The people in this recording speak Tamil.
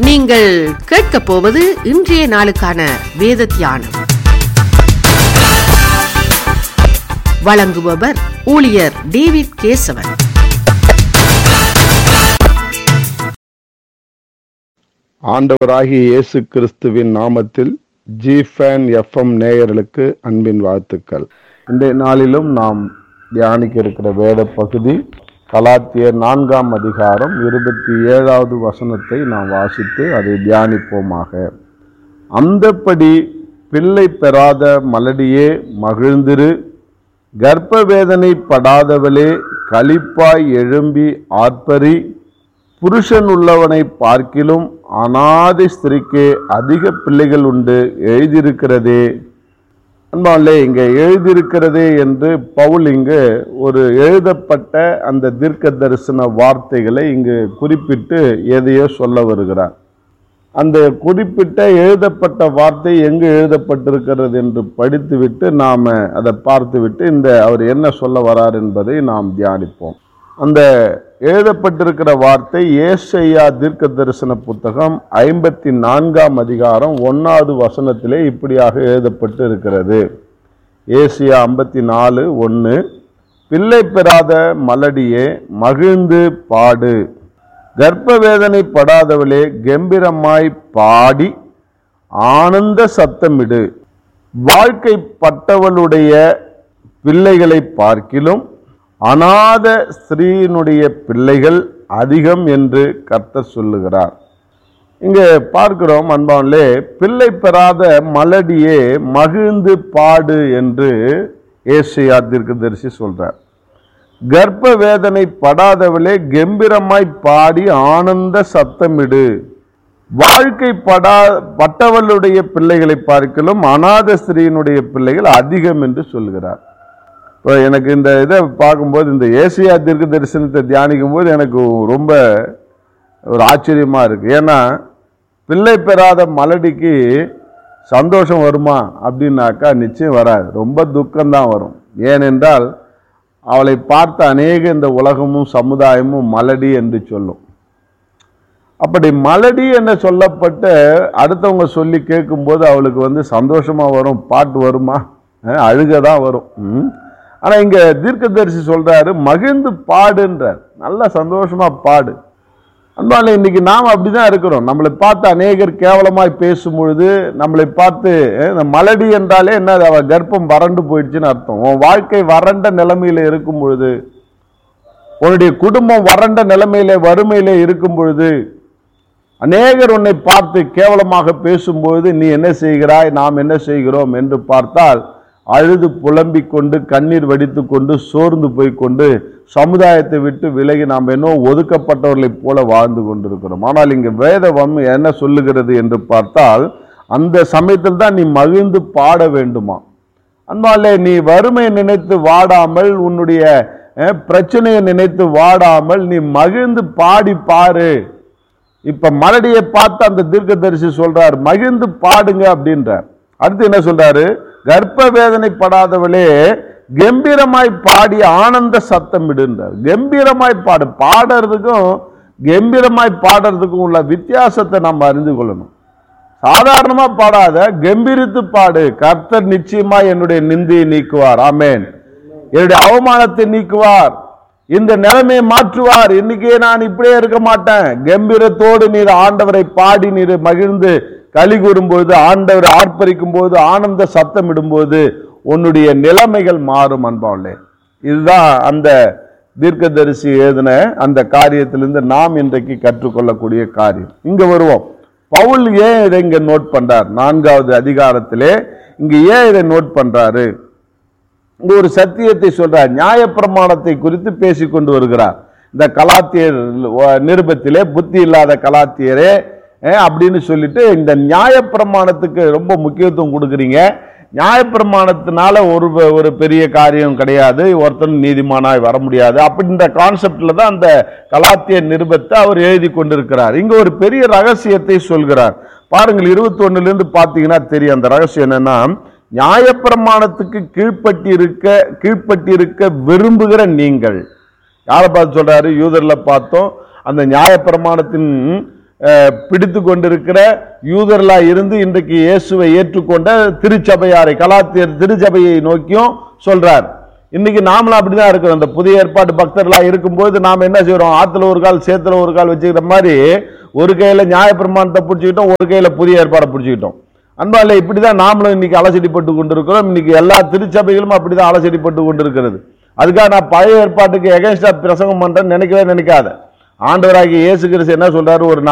நீங்கள் கேட்கப் போவது இன்றைய நாளுக்கான வேத தியானம் வழங்குபவர் ஊழியர் டேவிட் கேசவன் ஆண்டவராகிய இயேசு கிறிஸ்துவின் நாமத்தில் ஜிஃபேன் எஃப்எம் நேயர்களுக்கு அன்பின் வாழ்த்துக்கள் இன்றைய நாளிலும் நாம் தியானிக்க இருக்கிற வேத பகுதி கலாத்தியர் நான்காம் அதிகாரம் இருபத்தி ஏழாவது வசனத்தை நாம் வாசித்து அதை தியானிப்போமாக அந்தப்படி பிள்ளை பெறாத மலடியே மகிழ்ந்திரு கர்ப்ப வேதனை படாதவளே களிப்பாய் எழும்பி ஆர்ப்பரி புருஷன் உள்ளவனை பார்க்கிலும் அனாதை ஸ்திரிக்கு அதிக பிள்ளைகள் உண்டு எழுதியிருக்கிறதே அன்பாலே இங்கே எழுதியிருக்கிறதே என்று பவுல் இங்கு ஒரு எழுதப்பட்ட அந்த தீர்க்க தரிசன வார்த்தைகளை இங்கு குறிப்பிட்டு எதையோ சொல்ல வருகிறார் அந்த குறிப்பிட்ட எழுதப்பட்ட வார்த்தை எங்கு எழுதப்பட்டிருக்கிறது என்று படித்துவிட்டு நாம் அதை பார்த்துவிட்டு இந்த அவர் என்ன சொல்ல வரார் என்பதை நாம் தியானிப்போம் அந்த எழுதப்பட்டிருக்கிற வார்த்தை ஏசையா தீர்க்க தரிசன புத்தகம் ஐம்பத்தி நான்காம் அதிகாரம் ஒன்னாவது வசனத்திலே இப்படியாக எழுதப்பட்டு இருக்கிறது ஏசியா ஐம்பத்தி நாலு ஒன்று பிள்ளை பெறாத மலடியே மகிழ்ந்து பாடு கர்ப்ப வேதனை படாதவளே கம்பீரமாய் பாடி ஆனந்த சத்தமிடு வாழ்க்கைப்பட்டவளுடைய பிள்ளைகளை பார்க்கிலும் அநாத ஸ்திரீயினுடைய பிள்ளைகள் அதிகம் என்று கர்த்தர் சொல்லுகிறார் இங்கே பார்க்கிறோம் அன்பாவிலே பிள்ளை பெறாத மலடியே மகிழ்ந்து பாடு என்று ஏசியா தீர்க்கதரிசி சொல்றார் கர்ப்ப வேதனை படாதவளே கம்பீரமாய் பாடி ஆனந்த சத்தமிடு வாழ்க்கை படா பட்டவளுடைய பிள்ளைகளை பார்க்கலும் அநாத ஸ்திரீயினுடைய பிள்ளைகள் அதிகம் என்று சொல்கிறார் இப்போ எனக்கு இந்த இதை பார்க்கும்போது இந்த ஏசியா தீர்க்க தரிசனத்தை தியானிக்கும் போது எனக்கு ரொம்ப ஒரு ஆச்சரியமாக இருக்குது ஏன்னா பிள்ளை பெறாத மலடிக்கு சந்தோஷம் வருமா அப்படின்னாக்கா நிச்சயம் வராது ரொம்ப துக்கம்தான் வரும் ஏனென்றால் அவளை பார்த்த அநேக இந்த உலகமும் சமுதாயமும் மலடி என்று சொல்லும் அப்படி மலடி என்று சொல்லப்பட்ட அடுத்தவங்க சொல்லி கேட்கும்போது அவளுக்கு வந்து சந்தோஷமா வரும் பாட்டு வருமா அழுக தான் வரும் ம். ஆனா இங்க தீர்க்கதரிசி சொல்றாரு மகிழ்ந்து பாடுன்றார் நல்ல சந்தோஷமா பாடு அன்பால இன்னைக்கு நாம் அப்படிதான் இருக்கிறோம் நம்மளை பார்த்து அநேகர் கேவலமாய் பேசும் பொழுது நம்மளை பார்த்து அஹ், இந்த மலடி என்றாலே என்ன அவ கர்ப்பம் வறண்டு போயிடுச்சுன்னு அர்த்தம் உன் வாழ்க்கை வறண்ட நிலைமையில இருக்கும் பொழுது உன்னுடைய குடும்பம் வறண்ட நிலைமையில வறுமையில இருக்கும் பொழுது அநேகர் உன்னை பார்த்து கேவலமாக பேசும்போது நீ என்ன செய்கிறாய் நாம் என்ன செய்கிறோம் என்று பார்த்தால் அழுது புலம்பிக் கொண்டு கண்ணீர் வடித்து கொண்டு சோர்ந்து போய் கொண்டு சமுதாயத்தை விட்டு விலகி நாம் என்ன ஒதுக்கப்பட்டவர்களைப் போல வாழ்ந்து கொண்டிருக்கிறோம் ஆனால் இங்கு வேதவம் என்ன சொல்லுகிறது என்று பார்த்தால் அந்த சமயத்தில் தான் நீ மகிழ்ந்து பாட வேண்டுமா அன்பாலே நீ வறுமை நினைத்து வாடாமல் உன்னுடைய அஹ், பிரச்சனையை நினைத்து வாடாமல் நீ மகிழ்ந்து பாடி பாரு இப்ப மலடியை பார்த்து அந்த தீர்க்கதரிசி சொல்றார் மகிழ்ந்து பாடுங்க அப்படின்றார் அடுத்து என்ன சொல்றாரு கர்ப்ப வேதனை படாதவளே கம்பீரமாய் பாடி ஆனந்த சத்தம் விடுன்றார் கம்பீரமாய் பாடு பாடுறதுக்கும் கம்பீரமாய் பாடுறதுக்கும் உள்ள வித்தியாசத்தை நம்ம அறிந்து கொள்ளணும் சாதாரணமா பாடாத கம்பீரித்து பாடு கர்த்தர் நிச்சயமா என்னுடைய நிந்தியை நீக்குவார் ஆமென் என்னுடைய அவமானத்தை நீக்குவார் இந்த நிலைமையை மாற்றுவார் இன்னைக்கே நான் இப்படியே இருக்க மாட்டேன் கம்பீரத்தோடு நீர் ஆண்டவரை பாடி நீர் மகிழ்ந்து களி கூறும்போது ஆண்டவரை ஆர்ப்பரிக்கும் போது ஆனந்த சத்தம் இடும்போது உன்னுடைய நிலைமைகள் மாறும் அன்பாவலே இதுதான் அந்த தீர்க்கதரிசி எழுதின அந்த காரியத்திலிருந்து நாம் இன்றைக்கு கற்றுக்கொள்ளக்கூடிய காரியம் இங்க வருவோம் பவுல் ஏன் இதை இங்க நோட் பண்றார் நான்காவது அதிகாரத்திலே இங்க ஏன் இதை நோட் பண்றாரு இங்க ஒரு சத்தியத்தை சொல்றார் நியாயப்பிரமாணத்தை குறித்து பேசிக் கொண்டு வருகிறார் இந்த கலாத்தியர் நிருபத்திலே புத்தி இல்லாத கலாத்தியரே அஹ், அப்படின்னு சொல்லிட்டு இந்த நியாயப்பிரமாணத்துக்கு ரொம்ப முக்கியத்துவம் கொடுக்குறீங்க நியாயப்பிரமாணத்தினால ஒரு ஒரு பெரிய காரியம் கிடையாது ஒருத்தன் நீதிமானாய் வர முடியாது அப்படின்ற கான்செப்ட்ல தான் அந்த கலாத்திய நிருபத்தை அவர் எழுதி கொண்டிருக்கிறார் இங்க ஒரு பெரிய ரகசியத்தை சொல்கிறார் பாருங்கள் இருபத்தி ஒண்ணுல இருந்து பாத்தீங்கன்னா தெரியும் அந்த ரகசியம் என்னன்னா நியாயப்பிரமாணத்துக்கு கீழ்ப்பட்டி இருக்க கீழ்ப்பட்டி இருக்க விரும்புகிற நீங்கள் யாரை பார்த்து சொல்றாரு யூதர்ல பார்த்தோம் அந்த நியாயப்பிரமாணத்தின் அஹ், பிடித்து கொண்டிருக்கிற யூதர்களா இருந்து இன்றைக்கு இயேசுவை ஏற்றுக்கொண்ட திருச்சபையாரை கலாத்தியர் திருச்சபையை நோக்கியும் சொல்றார் இன்னைக்கு நாமளும் அப்படிதான் இருக்கிறோம் இந்த புதிய ஏற்பாட்டு பக்தர்களா இருக்கும்போது நாம என்ன செய்றோம் ஆத்துல ஒரு கால் சேத்துல ஒரு கால் வச்சுக்கிற மாதிரி ஒரு கையில நியாயப்பிரமாணத்தை பிடிச்சிக்கிட்டோம் ஒரு கையில புதிய ஏற்பாடை பிடிச்சிக்கிட்டோம் அன்பாலே இப்படிதான் நாமளும் இன்னைக்கு அலசடிப்பட்டு கொண்டிருக்கிறோம் இன்னைக்கு எல்லா திருச்சபைகளும் அப்படிதான் அலசடிப்பட்டு கொண்டிருக்கிறது அதுக்காக நான் பழைய ஏற்பாட்டுக்கு எகேன்ஸ்டா பிரசங்கம் பண்றேன்னு நினைக்கவே நினைக்காத ஆண்டவராகிய இயேசு கிறிஸ்து என்ன சொல்றாரு ஒரு